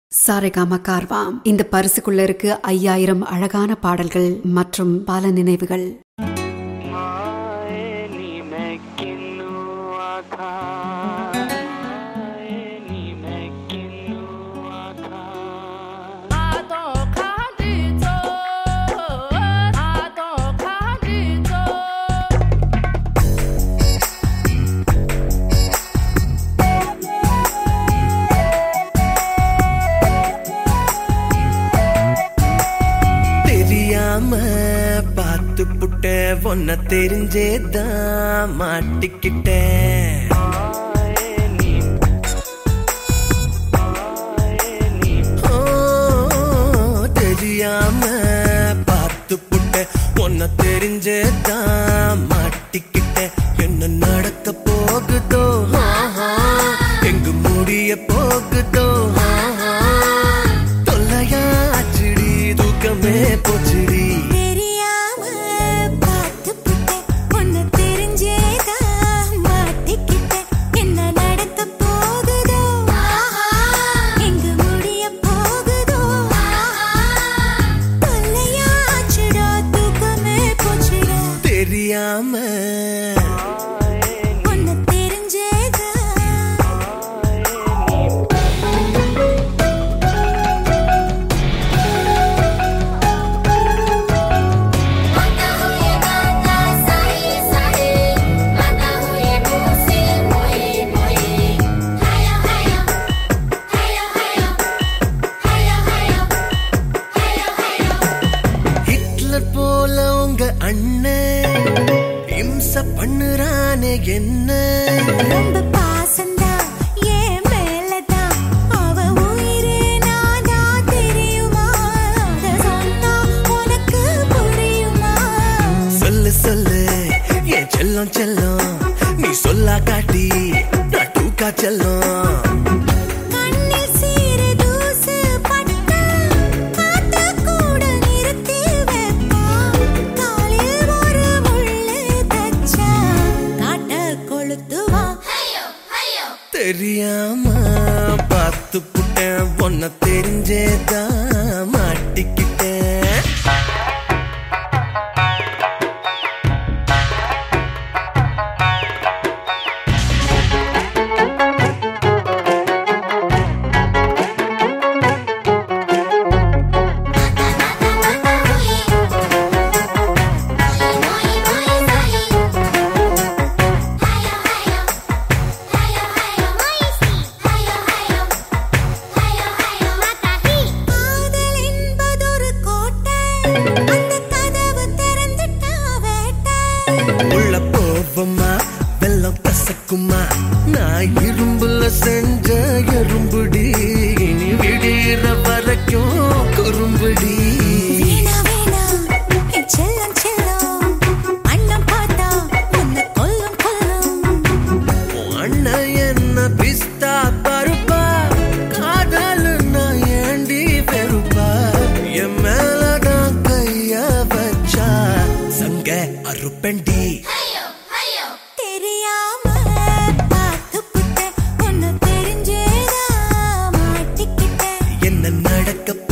சாரேகாமா கார்வாம் இந்த பரிசுக்குள்ள இருக்கு ஐயாயிரம் அழகான பாடல்கள் மற்றும் பல நினைவுகள் Maeni mekinu aka Maeni mekinu aka தெரியாம பார்த்து புட்ட ஒன்ன தெரிஞ்சேதான் மாட்டிக்கிட்டேன் ஓ, தெரியாம பார்த்து புட்ட ஒன்ன தெரிஞ்சேதான் மாட்டிக்கிட்டேன் என்ன நடக்க போகுதோ ஆஹா, எங்கு முடிய போகுதோ ஆஹா, தொல்லையாச்சுடி தூக்கமே போச்சுடி தெரியாம பார்த்து புட்டேன் ஒன்னு தெரிஞ்சேதான் மாட்டிக்கிட்டேன் என்ன நடக்க போகுதோ எங்கு முடிய போகுதோ தொல்லையாச்சுடா தூக்கமே போச்சுடா தெரியாம ஒன்னு தெரிஞ்சேதான் ஹிட்லர் போல உங்க அண்ணன் இம்ச பண்ணுறானே என்ன ரொம்ப பாசம்தான் என் மேலதான் அவ உயிரே நானா தெரியுமா அத சொன்னா உனக்கு புரியுமா சொல்லு சொல்லு என் செல்லம் செல்லம் நீ சொல்லா காட்டி நான் டூக்கா செல்லம் கண்ணில் சீறு தூசு பட்டா காத்த கூட நிறுத்தி வைப்பா காலில் ஒரு முள்ளு தச்சா காட்ட கொளுத்துவா தெரியாம பார்த்து புட்டேன் பொண்ண தெரிஞ்சேதான் மாட்டிக்கிட்டேன் காதல் என்பதொரு கோட்டை அந்த கதவு திறந்துட்டா வேட்டை உள்ள போவமா வெள்ளம் கசக்குமா நான் இரும்புல செஞ்ச எறும்புடி இனி விடிற வரைக்கும் குறும்புடி வீணா வீணா என் செல்லம் செல்லம் அண்ணன் பார்த்தா உன்னை கொல்லும் கொல்லும் உன் அண்ணன் என்ன பிஸ்தா பருப்பா காதல் நான் ஏண்டி பெருப்பா என் மேலதான் கைய வச்சா சங்க அறுப்பண்டி தெரியாம பார்த்து புட்டேன் ஒன்னு தெரிஞ்சேதான் மாட்டிக்கிட்டேன் என்ன நடக்க